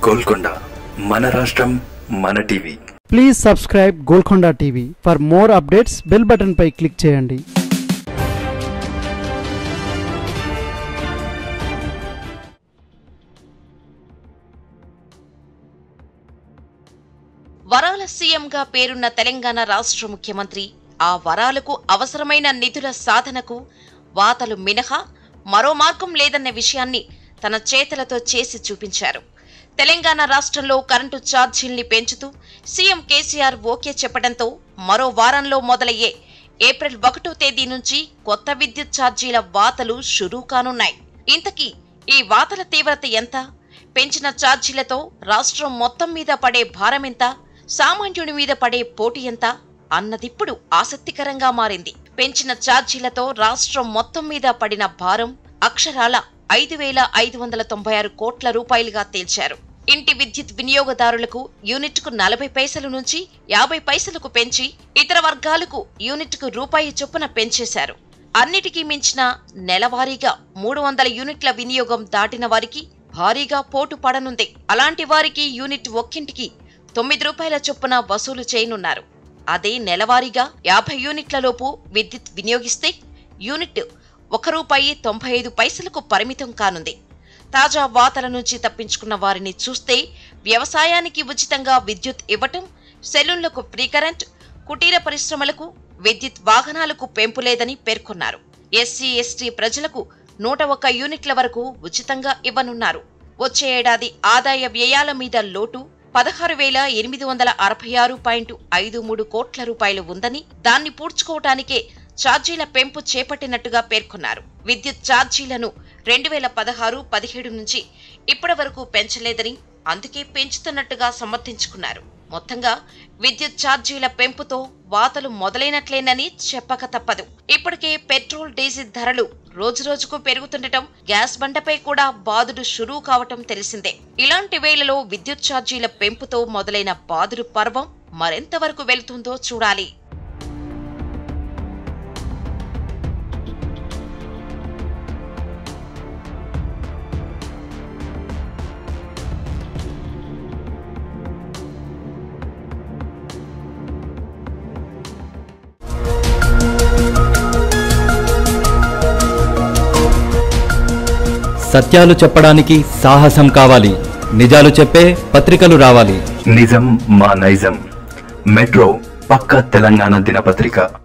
గోల్కొండ మన రాష్ట్రం మన TV please subscribe Golconda TV for more updates bell button పై క్లిక్ చేయండి వరాల సీఎంగా పేరున్న తెలంగాణ రాష్ట్ర ముఖ్యమంత్రి ఆ వరాలకు అవసరమైన నిధుల సాధనకు వాతలు మినహా మరో మార్గం లేదన్న విషయాన్ని తన చేతలతో చేసి చూపించారు తెలంగాణ రాష్ట్రంలో కరెంటు ఛార్జీల్ని పెంచుతూ సీఎం కేసీఆర్ ఓకే చెప్పడంతో మరో వారంలో మొదలయ్యే ఏప్రిల్ ఒకటో తేదీ నుంచి కొత్త విద్యుత్ ఛార్జీల వాతలు షురూ కానున్నాయి ఇంతకీ ఈ వాతల తీవ్రత ఎంత పెంచిన ఛార్జీలతో రాష్ట్రం మొత్తం మీద పడే భారం ఎంత సామాన్యుడి మీద పడే పోటీ ఎంత అన్నదిప్పుడు ఆసక్తికరంగా మారింది పెంచిన ఛార్జీలతో రాష్ట్రం మొత్తం మీద పడిన భారం అక్షరాల ఐదు వేల ఐదు వందల తొంభై ఆరు కోట్ల రూపాయలుగా తేల్చారు ఇంటి విద్యుత్ వినియోగదారులకు యూనిట్కు నలభై పైసల నుంచి యాభై పైసలకు పెంచి ఇతర వర్గాలకు యూనిట్కు రూపాయి చొప్పున పెంచేశారు అన్నిటికీ మించిన నెలవారీగా మూడు వందల యూనిట్ల వినియోగం దాటిన వారికి భారీగా పోటు పడనుంది అలాంటి వారికి యూనిట్ ఒక్కింటికి తొమ్మిది రూపాయల చొప్పున వసూలు చేయనున్నారు అదే నెలవారీగా యాభై యూనిట్ల లోపు విద్యుత్ వినియోగిస్తే యూనిట్ ఒక రూపాయి తొంభై ఐదు పైసలకు పరిమితం కానుంది తాజా వాతల నుంచి తప్పించుకున్న వారిని చూస్తే వ్యవసాయానికి ఉచితంగా విద్యుత్ ఇవ్వటం సెలూన్లకు ఫ్రీ కరెంట్ కుటీర పరిశ్రమలకు విద్యుత్ వాహనాలకు పెంపు లేదని పేర్కొన్నారు ఎస్సీ ఎస్టీ ప్రజలకు నూట ఒక్క యూనిట్ల వరకు ఉచితంగా ఇవ్వనున్నారు వచ్చే ఏడాది ఆదాయ వ్యయాల మీద లోటు పదహారు వేల ఎనిమిది వందల అరవై ఆరు పాయింట్ ఐదు మూడు కోట్ల రూపాయలు ఉందని దాన్ని పూడ్చుకోవటానికే ఛార్జీల పెంపు చేపట్టినట్టుగా పేర్కొన్నారు విద్యుత్ ఛార్జీలను రెండు వేల పదహారు పదిహేడు నుంచి ఇప్పటి వరకు పెంచలేదని అందుకే పెంచుతున్నట్టుగా సమర్థించుకున్నారు మొత్తంగా విద్యుత్ ఛార్జీల పెంపుతో వాతలు మొదలైనట్లేనని చెప్పక తప్పదు ఇప్పటికే పెట్రోల్ డీజిల్ ధరలు రోజురోజుకు పెరుగుతుండటం గ్యాస్ బండపై కూడా బాదుడు షురూ కావటం తెలిసిందే ఇలాంటి వేళలో విద్యుత్ ఛార్జీల పెంపుతో మొదలైన బాదుడు పర్వం మరెంతవరకు వెళ్తుందో చూడాలి సత్యాలు చెప్పడానికి సాహసం కావాలి నిజాలు చెప్పే పత్రికలు రావాలి నిజం మా నైజం మెట్రో పక్క తెలంగాణ దినపత్రిక